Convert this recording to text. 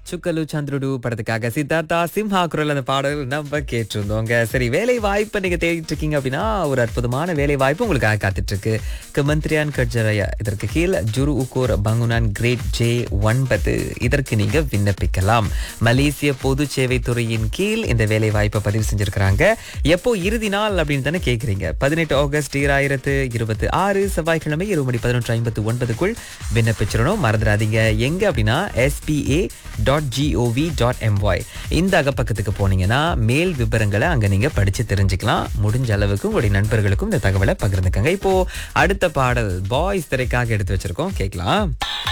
சுக்கலு சந்திருடு படத்துக்காக சித்தார்த்தா சிம்ஹா குரல் அந்த பாடல் நம்ம கேட்டிருந்தோங்க சரி வேலை வாய்ப்பு நீங்க தேடிட்டு இருக்கீங்க அப்படின்னா ஒரு அற்புதமான வேலை வாய்ப்பு உங்களுக்காக காத்துட்டு இருக்கு கமந்திரியான் கட்ஜரயா இதற்கு கீழ் ஜுரு உகோர் பங்குனான் கிரேட் ஜே ஒன்பது இதற்கு நீங்க விண்ணப்பிக்கலாம் மலேசிய பொது சேவை துறையின் கீழ் இந்த வேலை வாய்ப்பை பதிவு செஞ்சிருக்கிறாங்க எப்போ இறுதி நாள் அப்படின்னு தானே கேக்குறீங்க பதினெட்டு ஆகஸ்ட் ஈராயிரத்து இருபத்தி ஆறு செவ்வாய்க்கிழமை இருபது மணி பதினொன்று ஐம்பத்து ஒன்பதுக்குள் விண்ணப்பிச்சிடணும் மறந்துடாதீங்க எங்க அப்படின்னா SPA dot GOV dot MY இந்த அகப்பக்கத்துக்கு போனீங்கன்னா மேல் விவரங்களை அங்க நீங்க படிச்சு தெரிஞ்சுக்கலாம் முடிஞ்ச அளவுக்கு உங்களுடைய நண்பர்களுக்கும் இந்த தகவலை பகிர்ந்துக்கங்க இப்போ அடுத்த பாடல் பாய்ஸ் திரைக்காக எடுத்து வச்சிருக்கோம் கேட்கலாம்